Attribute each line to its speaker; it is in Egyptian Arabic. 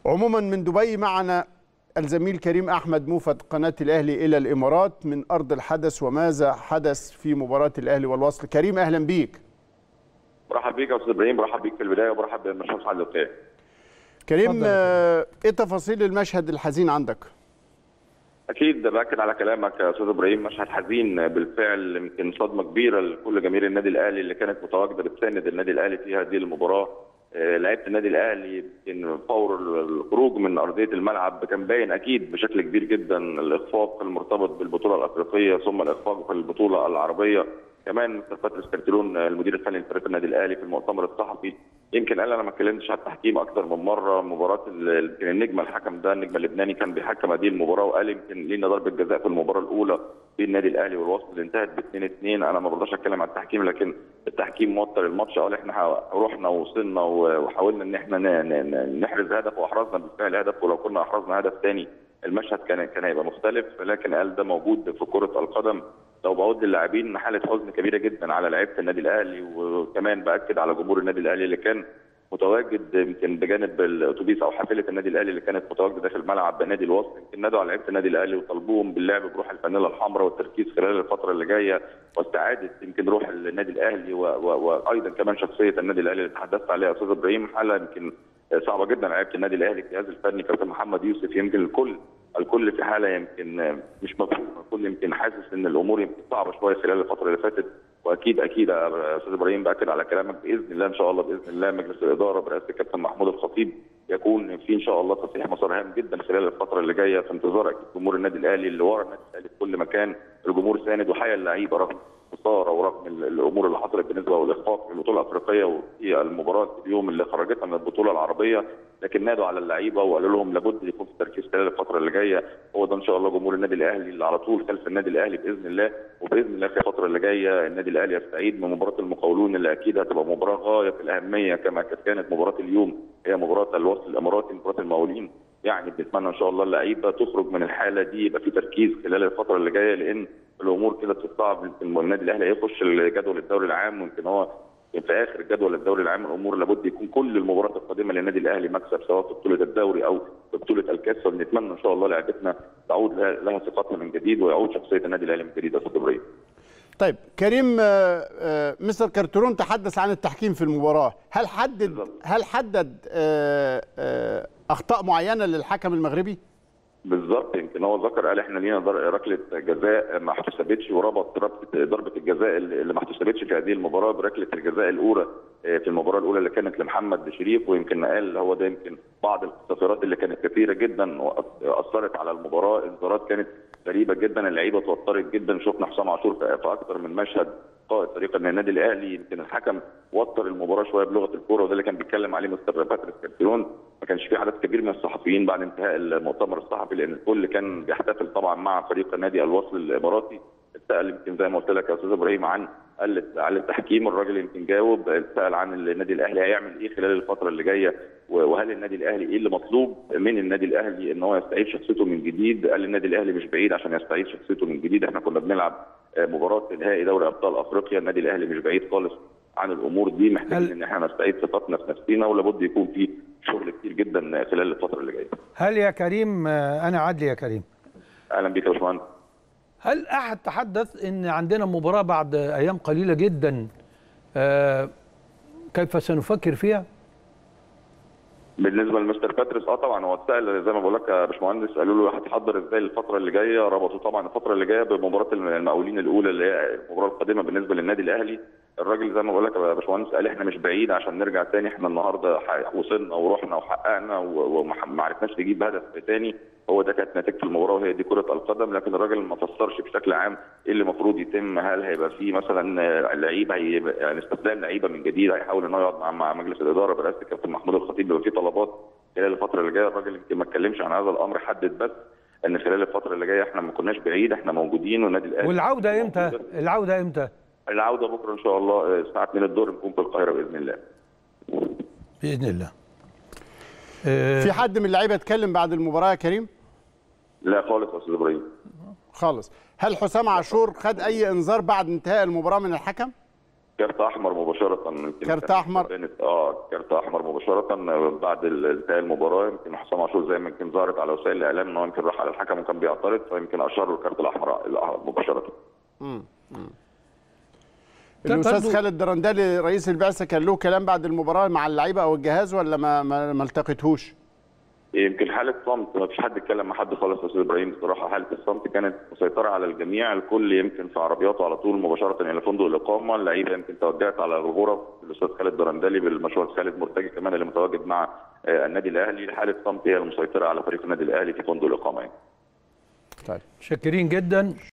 Speaker 1: عموما من دبي معنا الزميل كريم احمد موفد قناه الاهلي الى الامارات من ارض الحدث وماذا حدث في مباراه الاهلي والوصل كريم اهلا بيك
Speaker 2: برحب بيك يا استاذ ابراهيم برحب بيك في البدايه وبرحب بالمشرف على اللقاء
Speaker 1: كريم آه، ايه تفاصيل المشهد الحزين عندك
Speaker 2: اكيد باكد على كلامك يا استاذ ابراهيم مشهد حزين بالفعل يمكن صدمه كبيره لكل جماهير النادي الاهلي اللي كانت متواجده بتساند النادي الاهلي في هذه المباراه آه، لعيبه النادي الاهلي يمكن فور الخروج من ارضيه الملعب كان باين اكيد بشكل كبير جدا الاخفاق المرتبط بالبطوله الافريقيه ثم الاخفاق في البطوله العربيه كمان مستر باتريس كارتيرون المدير الفني لفريق النادي الاهلي في المؤتمر الصحفي يمكن قال انا ما اتكلمتش على التحكيم اكثر من مره مباراه ال- يمكن النجم الحكم ده النجم اللبناني كان بيحكم هذه المباراه وقال يمكن لينا ضربه جزاء في المباراه الاولى بين النادي الاهلي والوصل اللي انتهت ب 2 2 انا ما برضاش اتكلم على التحكيم لكن التحكيم موتر الماتش قال احنا ح- رحنا ووصلنا و- وحاولنا ان احنا ن- ن- ن- نحرز هدف واحرزنا بالفعل هدف ولو كنا احرزنا هدف ثاني المشهد كان كان هيبقى مختلف لكن قال ده موجود في كره القدم لو بعود للاعبين حاله حزن كبيره جدا على لعيبه النادي الاهلي وكمان باكد على جمهور النادي الاهلي اللي كان متواجد يمكن بجانب الاتوبيس او حافله النادي الاهلي اللي كانت متواجده داخل ملعب بنادي الوصل يمكن نادوا على لعيبه النادي الاهلي وطالبوهم باللعب بروح الفانيلا الحمراء والتركيز خلال الفتره اللي جايه واستعاده يمكن روح النادي الاهلي و- و- وايضا كمان شخصيه النادي الاهلي اللي تحدثت عليها يا استاذ ابراهيم حاله يمكن صعبه جدا لعيبه النادي الاهلي الجهاز الفني كابتن محمد يوسف يمكن الكل الكل في حاله يمكن مش مفهومه الكل يمكن حاسس ان الامور يمكن صعبه شويه خلال الفتره اللي فاتت واكيد اكيد يا استاذ ابراهيم باكد على كلامك باذن الله ان شاء الله باذن الله مجلس الاداره برئاسه الكابتن محمود الخطيب يكون في ان شاء الله تصحيح مسار هام جدا خلال الفتره اللي جايه في انتظار اكيد جمهور النادي الاهلي اللي ورا النادي الاهلي في كل مكان الجمهور ساند وحيا اللعيبه رغم الخساره ورغم ال- الامور اللي حصلت بالنسبه والاخفاق في البطوله الافريقيه وفي المباراه اليوم اللي خرجتنا من البطوله العربيه لكن نادوا على اللعيبه وقالوا لهم لابد يكون في تركيز خلال الفتره اللي جايه هو ده ان شاء الله جمهور النادي الاهلي اللي على طول خلف النادي الاهلي باذن الله وباذن الله في الفتره اللي جايه النادي الاهلي يستعيد من مباراه المقاولون اللي اكيد هتبقى مباراه غايه في الاهميه كما كانت مباراه اليوم هي مباراه الوصل الاماراتي مباراه المقاولين يعني بنتمنى ان شاء الله اللعيبه تخرج من الحاله دي يبقى في تركيز خلال الفتره اللي جايه لان الامور كده بتصعب يمكن النادي الاهلي هيخش جدول الدوري العام ويمكن هو في اخر جدول الدوري العام الامور لابد يكون كل المباريات القادمه للنادي الاهلي مكسب سواء في بطوله الدوري او في بطوله الكاس فبنتمنى ان شاء الله لعبتنا تعود لها لها ثقتها من جديد ويعود شخصيه النادي الاهلي من جديد يا استاذ ابراهيم.
Speaker 1: طيب كريم آه، آه، مستر كارترون تحدث عن التحكيم في المباراه هل حدد
Speaker 2: بالظبط.
Speaker 1: هل حدد آه، آه، اخطاء معينه للحكم المغربي
Speaker 2: بالظبط يمكن هو ذكر قال احنا لينا در- ركله جزاء ما احتسبتش وربط ربط ضربه الجزاء اللي اللي ما احتسبتش في هذه المباراه بركله الجزاء الاولى آه، في المباراه الاولى اللي كانت لمحمد شريف ويمكن قال هو ده يمكن بعض التغييرات اللي كانت كثيره جدا واثرت على المباراه انذارات كانت غريبه جدا اللعيبه توترت جدا شفنا حسام عاشور في في اكثر من مشهد قائد فريق ان النادي الاهلي يمكن الحكم وتر المباراه شويه بلغه الكوره وده اللي كان بيتكلم عليه مستر باتريس كارتيرون ما كانش في عدد كبير من الصحفيين بعد انتهاء المؤتمر الصحفي لان الكل كان بيحتفل طبعا مع فريق النادي الوصل الاماراتي سال يمكن زي ما قلت لك يا استاذ ابراهيم عن قال على التحكيم الراجل يمكن جاوب سال عن النادي الاهلي هيعمل ايه خلال الفتره اللي جايه وهل النادي الاهلي ايه اللي مطلوب من النادي الاهلي ان هو يستعيد شخصيته من جديد قال النادي الاهلي مش بعيد عشان يستعيد شخصيته من جديد احنا كنا بنلعب آه، مباراه نهائي دوري ابطال افريقيا النادي الاهلي مش بعيد خالص عن الامور دي محتاجين
Speaker 3: هل-
Speaker 2: ان احنا نستعيد ثقتنا في نفسنا ولابد يكون في شغل كتير جدا خلال الفتره اللي جايه
Speaker 3: هل يا كريم آه، انا عدلي يا كريم
Speaker 2: اهلا بيك يا باشمهندس
Speaker 3: هل احد تحدث ان عندنا مباراه بعد ايام قليله جدا آه، كيف سنفكر فيها
Speaker 2: بالنسبه لمستر باتريس اه طبعا هو اتسال زي ما بقول لك يا باشمهندس قالوا له هتحضر ازاي الفتره اللي جايه ربطوا طبعا الفتره اللي جايه بمباراه المقاولين الاولى اللي هي المباراه القادمه بالنسبه للنادي الاهلي الراجل زي ما بقول لك يا باشمهندس قال احنا مش بعيد عشان نرجع تاني احنا النهارده ح- وصلنا ورحنا وحققنا و- وما عرفناش نجيب هدف تاني هو ده كانت نتيجه المباراه وهي دي كره القدم لكن الراجل ما فسرش بشكل عام ايه اللي المفروض يتم هل هيبقى في مثلا آه، لعيبه هيبقى- يعني استخدام لعيبه من جديد هيحاول انه يقعد مع, مع مجلس الاداره برئاسه الكابتن محمود الخطيب لو في طلبات خلال الفتره اللي جايه الراجل يمكن ما اتكلمش عن هذا الامر حدد بس ان خلال الفتره اللي جايه احنا ما كناش بعيد احنا موجودين والنادي الاهلي
Speaker 3: والعوده امتى العوده امتى
Speaker 2: العوده بكره ان شاء الله آه، الساعه 2 الظهر نكون في القاهره باذن الله
Speaker 3: باذن الله آه،
Speaker 1: في حد من اللعيبه اتكلم بعد المباراه يا كريم
Speaker 2: لا خالص يا استاذ
Speaker 1: خالص هل حسام عاشور خد اي انذار بعد انتهاء المباراه من الحكم
Speaker 2: كارت احمر مباشره يمكن
Speaker 1: كارت
Speaker 2: كانت
Speaker 1: أحمر؟
Speaker 2: بانت اه كارت احمر مباشره بعد انتهاء المباراه يمكن حسام عاشور زي ما يمكن ظهرت على وسائل الاعلام ان هو يمكن راح على الحكم وكان بيعترض فيمكن اشار له الكارت الاحمر الأحمر مباشره
Speaker 3: كان
Speaker 1: الاستاذ
Speaker 3: برضو-
Speaker 1: خالد درندلي رئيس البعثه كان له كلام بعد المباراه مع اللعيبه او الجهاز ولا ما ما, ما التقيتهوش؟
Speaker 2: يمكن حاله صمت ما فيش حد اتكلم مع حد خالص يا استاذ ابراهيم بصراحه حاله الصمت كانت مسيطره على الجميع الكل يمكن في عربياته على طول مباشره الى فندق الاقامه اللعيبه يمكن توجهت على الغرف الاستاذ خالد درندلي بالمشروع خالد مرتجي كمان اللي متواجد مع آه، النادي الاهلي حاله صمت هي المسيطره على فريق النادي الاهلي في فندق الاقامه يعني.
Speaker 1: طيب
Speaker 3: شاكرين جدا